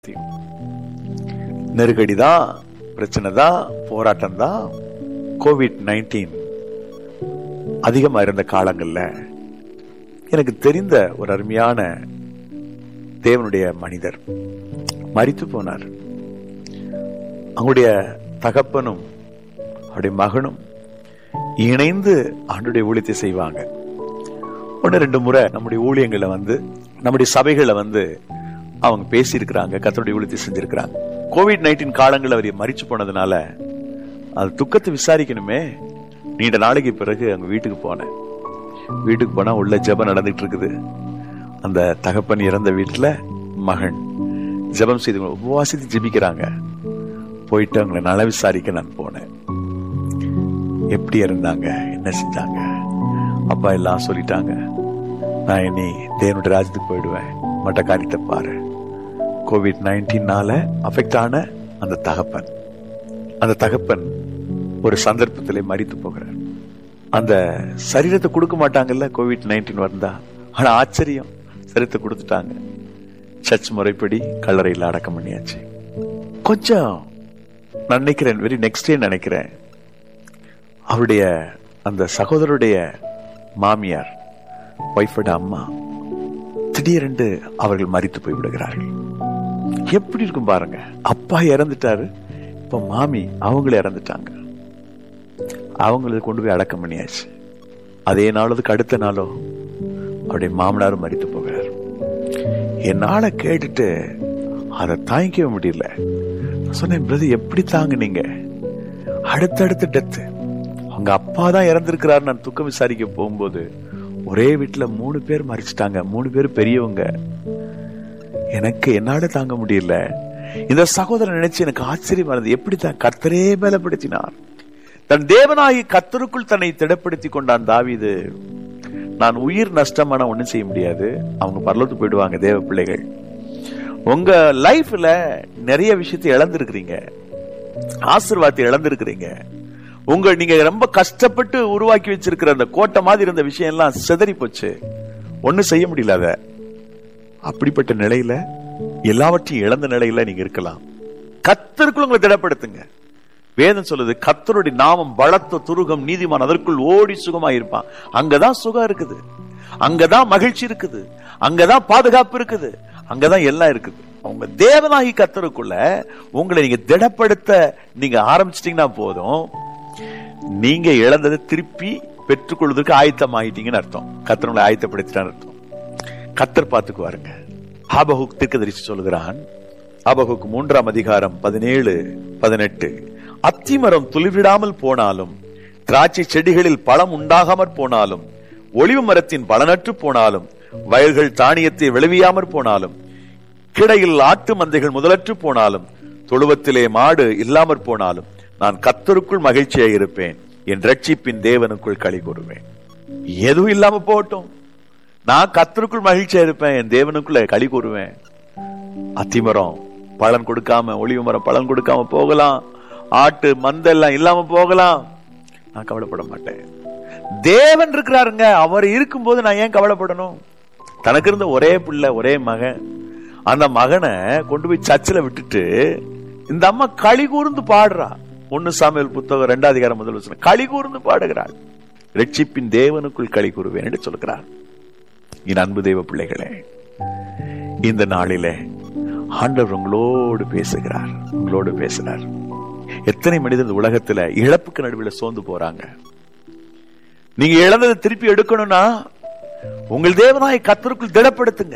நெருக்கடி தான் பிரச்சனை தான் போராட்டம் தான் கோவிட் நைன்டீன் அதிகமா இருந்த காலங்கள்ல எனக்கு தெரிந்த ஒரு அருமையான தேவனுடைய மனிதர் மரித்து போனார் அவங்களுடைய தகப்பனும் அவருடைய மகனும் இணைந்து ஆண்டுடைய ஊழியத்தை செய்வாங்க ஒன்று ரெண்டு முறை நம்முடைய ஊழியங்களை வந்து நம்முடைய சபைகளை வந்து அவங்க பேசியிருக்கிறாங்க கத்தருடைய ஊழியத்தை செஞ்சிருக்கிறாங்க கோவிட் நைன்டீன் காலங்கள் அவர் மறிச்சு போனதுனால அது துக்கத்தை விசாரிக்கணுமே நீண்ட நாளைக்கு பிறகு அவங்க வீட்டுக்கு போனேன் வீட்டுக்கு போனா உள்ள ஜெபம் நடந்துட்டு இருக்குது அந்த தகப்பன் இறந்த வீட்டுல மகன் ஜெபம் செய்து உபவாசித்து ஜெபிக்கிறாங்க போயிட்டு அவங்களை நல விசாரிக்க நான் போனேன் எப்படி இருந்தாங்க என்ன செஞ்சாங்க அப்பா எல்லாம் சொல்லிட்டாங்க நான் இனி தேவனுடைய ராஜ்யத்துக்கு போயிடுவேன் மற்ற காரியத்தை பாரு கோவிட் நைன்டீன்னால அஃபெக்ட் ஆன அந்த தகப்பன் அந்த தகப்பன் ஒரு சந்தர்ப்பத்திலே மறித்து போகிறார் அந்த சரீரத்தை கொடுக்க மாட்டாங்கல்ல கோவிட் நைன்டீன் வந்தா ஆனா ஆச்சரியம் சரீரத்தை கொடுத்துட்டாங்க சர்ச் முறைப்படி கல்லறையில் அடக்கம் பண்ணியாச்சு கொஞ்சம் நான் நினைக்கிறேன் வெரி நெக்ஸ்ட் டே நினைக்கிறேன் அவருடைய அந்த சகோதரருடைய மாமியார் ஒய்ஃபோட அம்மா திடீரென்று அவர்கள் மறித்து போய் விடுகிறார்கள் எப்படி இருக்கும் பாருங்க அப்பா இறந்துட்டாரு இப்ப மாமி அவங்கள இறந்துட்டாங்க அவங்கள கொண்டு போய் அடக்கம் பண்ணியாச்சு அதே நாளுக்கு அடுத்த நாளோ அவருடைய மாமனாரும் மறித்து போகிறார் என்னால கேட்டுட்டு அதை தாங்கிக்கவே முடியல நான் சொன்னேன் பிரதர் எப்படி தாங்குனீங்க அடுத்தடுத்து டெத்து அவங்க அப்பா தான் இறந்திருக்கிறாரு நான் துக்கம் விசாரிக்க போகும்போது ஒரே வீட்டுல மூணு பேர் மறிச்சிட்டாங்க மூணு பேர் பெரியவங்க எனக்கு என்னால தாங்க முடியல இந்த சகோதரன் நினைச்சு எனக்கு ஆச்சரியமா இருந்தது எப்படி தான் கர்த்தரே பலப்படுத்தினார் தன் தேவனாகி கத்தருக்குள் தன்னை திடப்படுத்தி கொண்டான் தாவிது நான் உயிர் நஷ்டமான ஒண்ணும் செய்ய முடியாது அவங்க பரலத்து போயிடுவாங்க தேவ பிள்ளைகள் உங்க லைஃப்ல நிறைய விஷயத்தை இழந்திருக்கிறீங்க ஆசிர்வாதத்தை இழந்திருக்கிறீங்க உங்க நீங்க ரொம்ப கஷ்டப்பட்டு உருவாக்கி வச்சிருக்கிற அந்த கோட்டை மாதிரி இருந்த விஷயம் எல்லாம் சிதறி போச்சு ஒன்னும் செய்ய முடியல அத அப்படிப்பட்ட நிலையில எல்லாவற்றையும் இழந்த நிலையில நீங்க இருக்கலாம் கத்தருக்குள் உங்களை திடப்படுத்துங்க வேதம் சொல்லுது கத்தருடைய நாமம் பலத்த துருகம் நீதிமான் அதற்குள் ஓடி சுகமா இருப்பான் அங்கதான் சுகம் இருக்குது அங்கதான் மகிழ்ச்சி இருக்குது அங்கதான் பாதுகாப்பு இருக்குது அங்கதான் எல்லாம் இருக்குது உங்க தேவனாகி கத்தருக்குள்ள உங்களை நீங்க திடப்படுத்த நீங்க ஆரம்பிச்சிட்டீங்கன்னா போதும் நீங்க இழந்ததை திருப்பி பெற்றுக்கொள்வதற்கு ஆயத்தம் ஆயிட்டீங்கன்னு அர்த்தம் கத்தர் ஆயத்தப்படுத்திட்டான்னு அர்த்தம் கத்தர் பார்த்துக்குவாருங்க ஆபகுக் தீர்க்கதரிசி சொல்லுகிறான் ஆபகுக் மூன்றாம் அதிகாரம் பதினேழு பதினெட்டு அத்திமரம் துளிர்விடாமல் போனாலும் திராட்சை செடிகளில் பழம் உண்டாகாமற் போனாலும் ஒளிவு மரத்தின் பலனற்று போனாலும் வயல்கள் தானியத்தை விளைவியாமற் போனாலும் கிடையில் ஆட்டு மந்தைகள் முதலற்று போனாலும் தொழுவத்திலே மாடு இல்லாமற் போனாலும் நான் கத்தருக்குள் மகிழ்ச்சியாக இருப்பேன் என் ரட்சிப்பின் தேவனுக்குள் களி கூறுவேன் எதுவும் இல்லாம போகட்டும் நான் கத்தருக்குள் மகிழ்ச்சியா இருப்பேன் என் தேவனுக்குள்ள களி கூறுவேன் அத்திமரம் பலன் கொடுக்காம ஒளிவு மரம் பலன் கொடுக்காம போகலாம் ஆட்டு மந்த எல்லாம் இல்லாம போகலாம் நான் கவலைப்பட மாட்டேன் தேவன் இருக்கிறாருங்க அவர் இருக்கும்போது நான் ஏன் கவலைப்படணும் தனக்கு இருந்த ஒரே பிள்ளை ஒரே மகன் அந்த மகனை கொண்டு போய் சர்ச்சில் விட்டுட்டு இந்த அம்மா களி கூர்ந்து பாடுறா ஒன்னு சாமியல் புத்தகம் ரெண்டாவது அதிகாரம் முதல் வசனம் களி கூர்ந்து பாடுகிறாள் ரட்சிப்பின் தேவனுக்குள் களி கூறுவேன் என்று சொல்கிறார் என் அன்பு தெய்வ பிள்ளைகளே இந்த நாளிலே ஆண்டவர் உங்களோடு பேசுகிறார் உங்களோடு பேசுகிறார் எத்தனை மனிதர் உலகத்துல இழப்புக்கு நடுவில் சோர்ந்து போறாங்க நீங்க இழந்ததை திருப்பி எடுக்கணும்னா உங்கள் தேவனாய் கத்தருக்குள் திடப்படுத்துங்க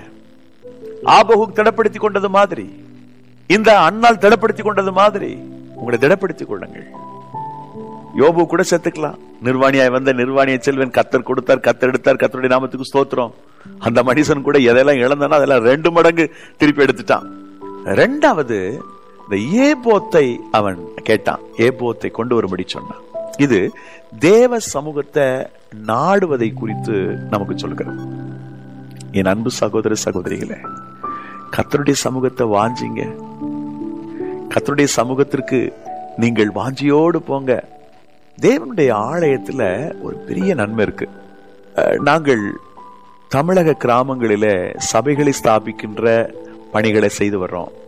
ஆபகுக் திடப்படுத்தி கொண்டது மாதிரி இந்த அண்ணால் திடப்படுத்தி கொண்டது மாதிரி உங்களை திடப்படுத்திக் கொள்ளுங்கள் யோபு கூட செத்துக்கலாம் நிர்வாணியாய் வந்த நிர்வாணிய செல்வன் கத்தர் கொடுத்தார் கத்தர் எடுத்தார் கத்தருடைய நாமத்துக்கு ஸ்தோத்திரம் அந்த மனுஷன் கூட எதெல்லாம் இழந்தானோ அதெல்லாம் ரெண்டு மடங்கு திருப்பி எடுத்துட்டான் ரெண்டாவது இந்த ஏபோத்தை அவன் கேட்டான் ஏபோத்தை கொண்டு வரும்படி சொன்னான் இது தேவ சமூகத்தை நாடுவதை குறித்து நமக்கு சொல்கிறது என் அன்பு சகோதர சகோதரிகளே கத்தருடைய சமூகத்தை வாஞ்சிங்க கத்தருடைய சமூகத்திற்கு நீங்கள் வாஞ்சியோடு போங்க தேவனுடைய ஆலயத்துல ஒரு பெரிய நன்மை இருக்கு நாங்கள் தமிழக கிராமங்களில சபைகளை ஸ்தாபிக்கின்ற பணிகளை செய்து வர்றோம்